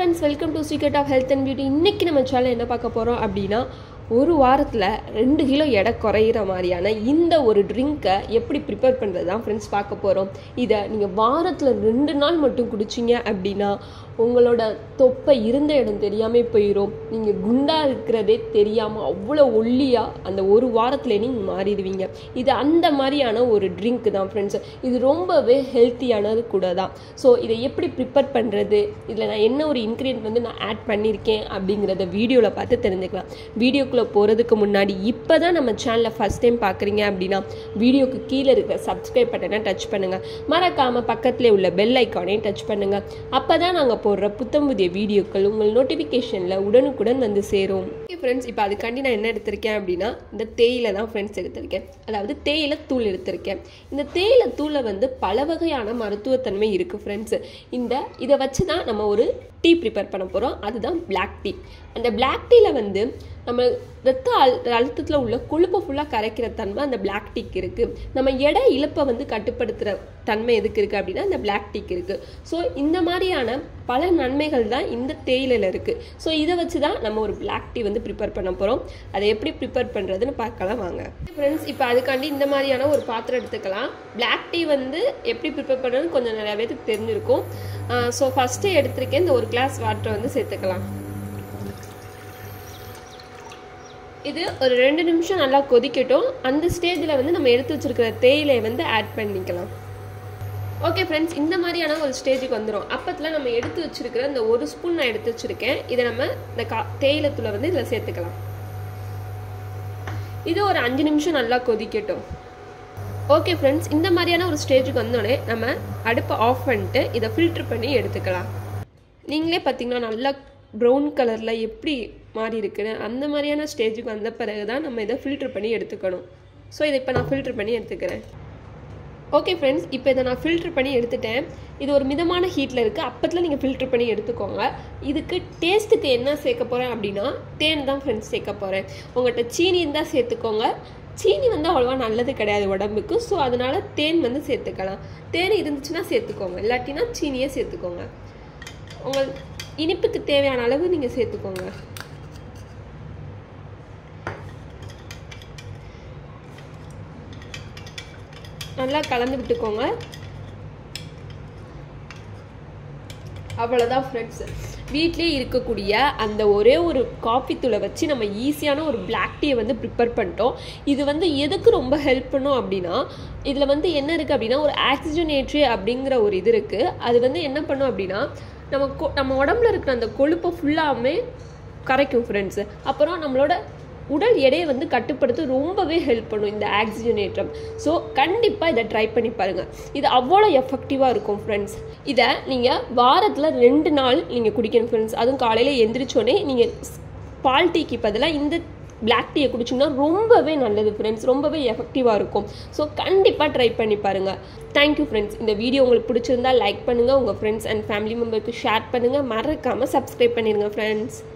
friends welcome to secret of health and beauty இன்றைக்கி நம்ம channel என்ன பார்க்க போகிறோம் அப்படின்னா ஒரு வாரத்தில் ரெண்டு கிலோ எடை குறையிற மாதிரியான இந்த ஒரு ட்ரிங்க்கை எப்படி ப்ரிப்பேர் பண்ணுறது தான் ஃப்ரெண்ட்ஸ் பார்க்க போகிறோம் இதை நீங்கள் வாரத்தில் ரெண்டு நாள் மட்டும் குடிச்சிங்க அப்படின்னா உங்களோட தொப்பை இருந்த இடம் தெரியாமல் போயிடும் நீங்கள் குண்டாக இருக்கிறதே தெரியாமல் அவ்வளோ ஒல்லியாக அந்த ஒரு வாரத்தில் நீங்கள் மாறிடுவீங்க இது அந்த மாதிரியான ஒரு ட்ரிங்க் தான் ஃப்ரெண்ட்ஸ் இது ரொம்பவே ஹெல்த்தியானது கூட தான் ஸோ இதை எப்படி ப்ரிப்பேர் பண்ணுறது இதில் நான் என்ன ஒரு இன்க்ரீடியன்ட் வந்து நான் ஆட் பண்ணியிருக்கேன் அப்படிங்கிறத வீடியோவில் பார்த்து தெரிஞ்சுக்கலாம் வீடியோக்குள்ளே போகிறதுக்கு முன்னாடி இப்போ தான் நம்ம சேனலை ஃபஸ்ட் டைம் பார்க்குறீங்க அப்படின்னா வீடியோக்கு கீழே இருக்கிற சப்ஸ்கிரைப் பட்டனை டச் பண்ணுங்கள் மறக்காமல் பக்கத்தில் உள்ள பெல் ஐக்கானையும் டச் பண்ணுங்கள் அப்போ தான் நாங்கள் போடுற புத்தம் புதிய வீடியோக்கள் உங்கள் நோட்டிஃபிகேஷனில் உடனுக்குடன் வந்து சேரும் ஃப்ரெண்ட்ஸ் இப்போ அதுக்காண்டி நான் என்ன எடுத்திருக்கேன் அப்படின்னா இந்த தேயிலை தான் ஃப்ரெண்ட்ஸ் எடுத்திருக்கேன் அதாவது தேயிலை தூள் எடுத்திருக்கேன் இந்த தேயிலை தூளில் வந்து பல வகையான மருத்துவத்தன்மை இருக்குது ஃப்ரெண்ட்ஸ் இந்த இதை வச்சு தான் நம்ம ஒரு டீ ப்ரிப்பேர் பண்ண போகிறோம் அதுதான் பிளாக் டீ அந்த பிளாக் டீயில் வந்து நம்ம ரத்த அழு அழுத்தத்தில் உள்ள கொழுப்பை ஃபுல்லாக கரைக்கிற தன்மை அந்த பிளாக் டீக்கு இருக்குது நம்ம எடை இழப்பை வந்து கட்டுப்படுத்துகிற தன்மை எதுக்கு இருக்குது அப்படின்னா அந்த பிளாக் டீக்கு இருக்குது ஸோ இந்த மாதிரியான பல நன்மைகள் தான் இந்த தேயிலையில் இருக்குது ஸோ இதை வச்சு தான் நம்ம ஒரு பிளாக் டீ வந்து ப்ரிப்பேர் பண்ண போகிறோம் அதை எப்படி ப்ரிப்பேர் பண்ணுறதுன்னு பார்க்கலாம் வாங்க ஃப்ரெண்ட்ஸ் இப்போ அதுக்காண்டி இந்த மாதிரியான ஒரு பாத்திரம் எடுத்துக்கலாம் பிளாக் டீ வந்து எப்படி ப்ரிப்பேர் பண்ணுறதுன்னு கொஞ்சம் நிறைய பேருக்கு தெரிஞ்சிருக்கும் ஸோ ஃபஸ்ட்டு எடுத்திருக்கேன் இந்த ஒரு கிளாஸ் வாட்டரை வந்து சேர்த்துக்கலாம் இது ஒரு ரெண்டு நிமிஷம் நல்லா கொதிக்கட்டும் அந்த ஸ்டேஜில் வந்து நம்ம எடுத்து வச்சிருக்கிற தேயிலையை வந்து ஆட் பண்ணிக்கலாம் ஓகே ஃப்ரெண்ட்ஸ் இந்த மாதிரியான ஒரு ஸ்டேஜுக்கு வந்துடும் அப்பத்தில் நம்ம எடுத்து வச்சிருக்கிற இந்த ஒரு ஸ்பூன் நான் எடுத்து வச்சிருக்கேன் இதை நம்ம இந்த கா தேயிலத்தூளை வந்து இதில் சேர்த்துக்கலாம் இது ஒரு அஞ்சு நிமிஷம் நல்லா கொதிக்கட்டும் ஓகே ஃப்ரெண்ட்ஸ் இந்த மாதிரியான ஒரு ஸ்டேஜுக்கு வந்தோடனே நம்ம அடுப்பை ஆஃப் பண்ணிட்டு இதை ஃபில்ட்ரு பண்ணி எடுத்துக்கலாம் நீங்களே பார்த்தீங்கன்னா நல்லா ப்ரௌன் கலரில் எப்படி மாறி இருக்குன்னு அந்த மாதிரியான ஸ்டேஜுக்கு வந்த பிறகு தான் நம்ம இதை ஃபில்ட்ரு பண்ணி எடுத்துக்கணும் ஸோ இதை இப்போ நான் ஃபில்ட்ரு பண்ணி எடுத்துக்கிறேன் ஓகே ஃப்ரெண்ட்ஸ் இப்போ இதை நான் ஃபில்ட்ரு பண்ணி எடுத்துட்டேன் இது ஒரு மிதமான ஹீட்டில் இருக்குது அப்பத்தில் நீங்கள் ஃபில்ட்ரு பண்ணி எடுத்துக்கோங்க இதுக்கு டேஸ்ட்டுக்கு என்ன சேர்க்க போகிறேன் அப்படின்னா தேன் தான் ஃப்ரெண்ட்ஸ் சேர்க்க போகிறேன் உங்கள்கிட்ட சீனி இருந்தால் சேர்த்துக்கோங்க சீனி வந்து அவ்வளோவா நல்லது கிடையாது உடம்புக்கு ஸோ அதனால் தேன் வந்து சேர்த்துக்கலாம் தேன் இருந்துச்சுன்னா சேர்த்துக்கோங்க இல்லாட்டினா சீனியே சேர்த்துக்கோங்க உங்கள் இனிப்புக்கு தேவையான அளவு நீங்கள் சேர்த்துக்கோங்க நல்லா கலந்து விட்டுக்கோங்க அவ்வளோதான் ஃப்ரெண்ட்ஸ் வீட்லேயே இருக்கக்கூடிய அந்த ஒரே ஒரு காஃபி தூளை வச்சு நம்ம ஈஸியான ஒரு பிளாக் டீயை வந்து ப்ரிப்பேர் பண்ணிட்டோம் இது வந்து எதுக்கு ரொம்ப ஹெல்ப் பண்ணும் அப்படின்னா இதில் வந்து என்ன இருக்குது அப்படின்னா ஒரு ஆக்சிஜனேட்ரி அப்படிங்கிற ஒரு இது இருக்குது அது வந்து என்ன பண்ணும் அப்படின்னா நம்ம கொ நம்ம உடம்புல இருக்கிற அந்த கொழுப்பை ஃபுல்லாமே கரைக்கும் ஃப்ரெண்ட்ஸு அப்புறம் நம்மளோட உடல் எடையை வந்து கட்டுப்படுத்த ரொம்பவே ஹெல்ப் பண்ணும் இந்த ஆக்சிஜனேற்றம் ஸோ கண்டிப்பாக இதை ட்ரை பண்ணி பாருங்கள் இது அவ்வளோ எஃபெக்டிவாக இருக்கும் ஃப்ரெண்ட்ஸ் இதை நீங்கள் வாரத்தில் ரெண்டு நாள் நீங்கள் குடிக்கணும் ஃப்ரெண்ட்ஸ் அதுவும் காலையில் எந்திரிச்சோடனே நீங்கள் பால் டீக்கு பதிலாக இந்த பிளாக் டீயை குடிச்சிங்கன்னா ரொம்பவே நல்லது ஃப்ரெண்ட்ஸ் ரொம்பவே எஃபெக்டிவாக இருக்கும் ஸோ கண்டிப்பாக ட்ரை பண்ணி பாருங்கள் தேங்க்யூ ஃப்ரெண்ட்ஸ் இந்த வீடியோ உங்களுக்கு பிடிச்சிருந்தா லைக் பண்ணுங்கள் உங்கள் ஃப்ரெண்ட்ஸ் அண்ட் ஃபேமிலி மெம்பருக்கு ஷேர் பண்ணுங்கள் மறக்காமல் சப்ஸ்கிரைப் பண்ணிடுங்க ஃப்ரெண்ட்ஸ்